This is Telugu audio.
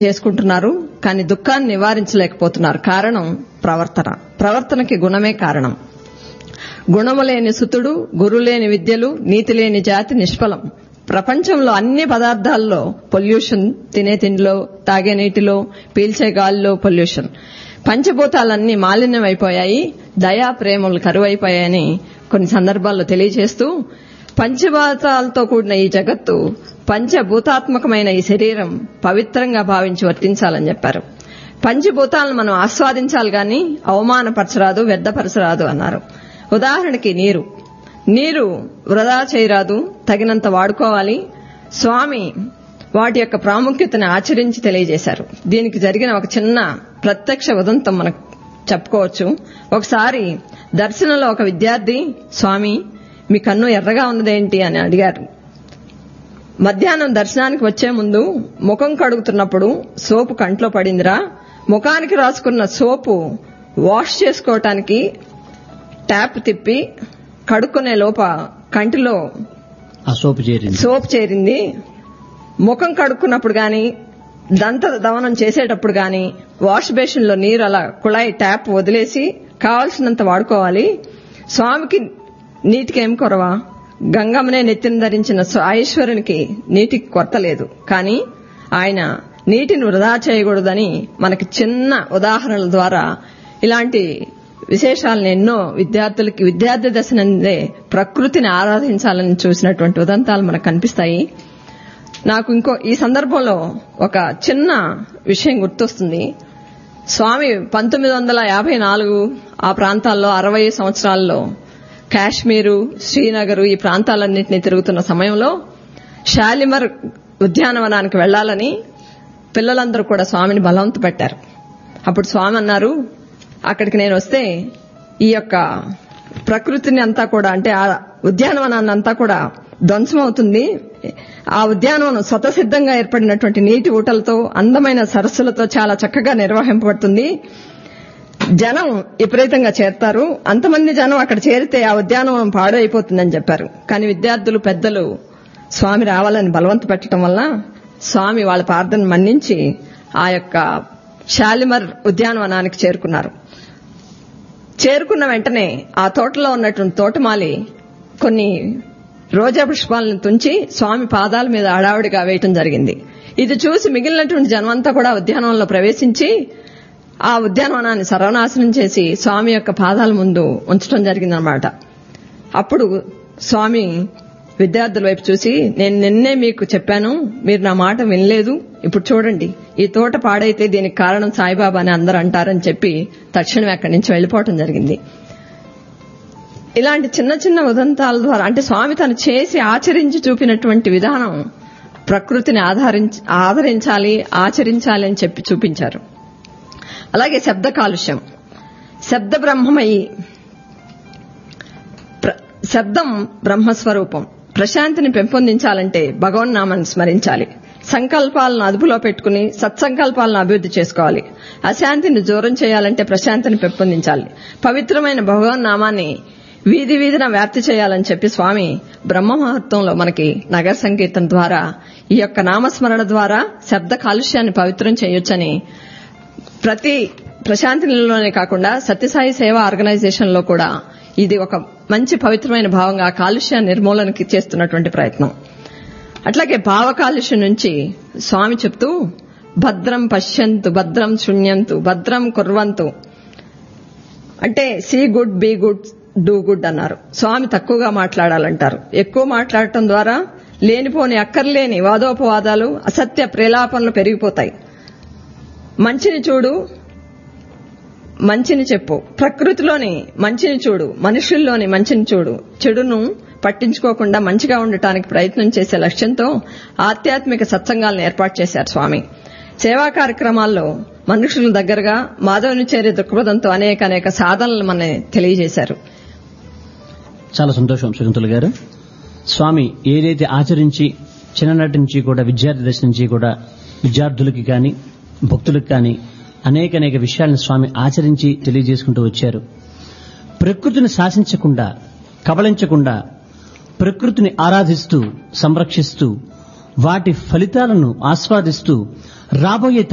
చేసుకుంటున్నారు కానీ దుఃఖాన్ని నివారించలేకపోతున్నారు కారణం ప్రవర్తన ప్రవర్తనకి గుణమే కారణం గుణము లేని సుతుడు గురు లేని విద్యలు నీతి లేని జాతి నిష్ఫలం ప్రపంచంలో అన్ని పదార్థాల్లో పొల్యూషన్ తినే తిండిలో తాగే నీటిలో పీల్చే గాలిలో పొల్యూషన్ పంచభూతాలన్నీ మాలిన్యం అయిపోయాయి దయా ప్రేమలు కరువైపోయాయని కొన్ని సందర్భాల్లో తెలియజేస్తూ పంచభూతాలతో కూడిన ఈ జగత్తు పంచభూతాత్మకమైన ఈ శరీరం పవిత్రంగా భావించి వర్తించాలని చెప్పారు పంచభూతాలను మనం ఆస్వాదించాలి గాని అవమానపరచరాదు వ్యర్థపరచరాదు అన్నారు ఉదాహరణకి నీరు నీరు వృధా చేయరాదు తగినంత వాడుకోవాలి స్వామి వాటి యొక్క ప్రాముఖ్యతను ఆచరించి తెలియజేశారు దీనికి జరిగిన ఒక చిన్న ప్రత్యక్ష ఉదంతం మనకు చెప్పుకోవచ్చు ఒకసారి దర్శనంలో ఒక విద్యార్థి స్వామి మీ కన్ను ఎర్రగా ఉన్నదేంటి అని అడిగారు మధ్యాహ్నం దర్శనానికి వచ్చే ముందు ముఖం కడుగుతున్నప్పుడు సోపు కంట్లో పడిందిరా ముఖానికి రాసుకున్న సోపు వాష్ చేసుకోవటానికి ట్యాప్ తిప్పి కడుక్కునే లోప కంటిలో ఆ సోపు చేరింది సోప్ చేరింది ముఖం కడుక్కున్నప్పుడు గాని దంత దవనం చేసేటప్పుడు గాని వాష్ బేసిన్ లో నీరు అలా కుళాయి ట్యాప్ వదిలేసి కావాల్సినంత వాడుకోవాలి స్వామికి నీటికి ఏం కొరవా గంగమ్మనే నెత్తిన ధరించిన ఐశ్వరునికి నీటికి కొరత లేదు కానీ ఆయన నీటిని వృధా చేయకూడదని మనకి చిన్న ఉదాహరణల ద్వారా ఇలాంటి విశేషాలను ఎన్నో విద్యార్థులకి విద్యార్థి దశ నుండే ప్రకృతిని ఆరాధించాలని చూసినటువంటి ఉదంతాలు మనకు కనిపిస్తాయి నాకు ఇంకో ఈ సందర్భంలో ఒక చిన్న విషయం గుర్తొస్తుంది స్వామి పంతొమ్మిది వందల యాభై నాలుగు ఆ ప్రాంతాల్లో అరవై సంవత్సరాల్లో కాశ్మీరు శ్రీనగర్ ఈ ప్రాంతాలన్నింటినీ తిరుగుతున్న సమయంలో షాలిమర్ ఉద్యానవనానికి వెళ్లాలని పిల్లలందరూ కూడా స్వామిని బలవంత పెట్టారు అప్పుడు స్వామి అన్నారు అక్కడికి నేను వస్తే ఈ యొక్క ప్రకృతిని అంతా కూడా అంటే ఆ ఉద్యానవనాన్ని అంతా కూడా ధ్వంసం అవుతుంది ఆ ఉద్యానవనం స్వతసిద్ధంగా ఏర్పడినటువంటి నీటి ఊటలతో అందమైన సరస్సులతో చాలా చక్కగా నిర్వహింపబడుతుంది జనం విపరీతంగా చేరతారు అంతమంది జనం అక్కడ చేరితే ఆ ఉద్యానవనం పాడైపోతుందని చెప్పారు కానీ విద్యార్థులు పెద్దలు స్వామి రావాలని బలవంత పెట్టడం వల్ల స్వామి వాళ్ళ ప్రార్థన మన్నించి ఆ యొక్క షాలిమర్ ఉద్యానవనానికి చేరుకున్నారు చేరుకున్న వెంటనే ఆ తోటలో ఉన్నటువంటి తోటమాలి కొన్ని రోజా పుష్పాలను తుంచి స్వామి పాదాల మీద అడావిడిగా వేయటం జరిగింది ఇది చూసి మిగిలినటువంటి జనమంతా కూడా ఉద్యానవనంలో ప్రవేశించి ఆ ఉద్యానవనాన్ని సర్వనాశనం చేసి స్వామి యొక్క పాదాల ముందు ఉంచడం జరిగిందనమాట అప్పుడు స్వామి విద్యార్థుల వైపు చూసి నేను నిన్నే మీకు చెప్పాను మీరు నా మాట వినలేదు ఇప్పుడు చూడండి ఈ తోట పాడైతే దీనికి కారణం సాయిబాబా అని అందరూ అంటారని చెప్పి తక్షణమే అక్కడి నుంచి వెళ్లిపోవటం జరిగింది ఇలాంటి చిన్న చిన్న ఉదంతాల ద్వారా అంటే స్వామి తను చేసి ఆచరించి చూపినటువంటి విధానం ప్రకృతిని ఆధారించి ఆదరించాలి ఆచరించాలి అని చెప్పి చూపించారు అలాగే శబ్ద కాలుష్యం శబ్ద బ్రహ్మమయి శబ్దం బ్రహ్మస్వరూపం ప్రశాంతిని పెంపొందించాలంటే భగవన్నామాన్ని స్మరించాలి సంకల్పాలను అదుపులో పెట్టుకుని సత్సంకల్పాలను అభివృద్ధి చేసుకోవాలి అశాంతిని దూరం చేయాలంటే ప్రశాంతిని పెంపొందించాలి పవిత్రమైన భగవన్నామాన్ని వీధి వీధిన వ్యాప్తి చేయాలని చెప్పి స్వామి బ్రహ్మ మహత్వంలో మనకి నగర సంకీర్తన ద్వారా ఈ యొక్క నామస్మరణ ద్వారా శబ్ద కాలుష్యాన్ని పవిత్రం చేయొచ్చని ప్రతి ప్రశాంతి నిలలోనే కాకుండా సత్యసాయి సేవా ఆర్గనైజేషన్ లో కూడా ఇది ఒక మంచి పవిత్రమైన భావంగా కాలుష్య నిర్మూలనకి చేస్తున్నటువంటి ప్రయత్నం అట్లాగే భావ కాలుష్యం నుంచి స్వామి చెప్తూ భద్రం పశ్యంతు భద్రం శూన్యంతు భద్రం కుర్వంతు అంటే see good be good do good అన్నారు స్వామి తక్కువగా మాట్లాడాలంటారు ఎక్కువ మాట్లాడటం ద్వారా లేనిపోని అక్కర్లేని వాదోపవాదాలు అసత్య ప్రేలాపనలు పెరిగిపోతాయి మంచిని చూడు మంచిని చెప్పు ప్రకృతిలోని మంచిని చూడు మనుషుల్లోని మంచిని చూడు చెడును పట్టించుకోకుండా మంచిగా ఉండటానికి ప్రయత్నం చేసే లక్ష్యంతో ఆధ్యాత్మిక సత్సంగాలను ఏర్పాటు చేశారు స్వామి సేవా కార్యక్రమాల్లో మనుషుల దగ్గరగా మాధవుని చేరే దృక్పథంతో అనేక అనేక సాధనలు మన తెలియజేశారు చాలా సంతోషం శకుంతల గారు స్వామి ఏదైతే ఆచరించి చిన్ననాటి నుంచి కూడా విద్యార్థి దశ నుంచి కూడా విద్యార్థులకి కానీ భక్తులకు కానీ అనేక అనేక విషయాలను స్వామి ఆచరించి తెలియజేసుకుంటూ వచ్చారు ప్రకృతిని శాసించకుండా కబళించకుండా ప్రకృతిని ఆరాధిస్తూ సంరక్షిస్తూ వాటి ఫలితాలను ఆస్వాదిస్తూ రాబోయే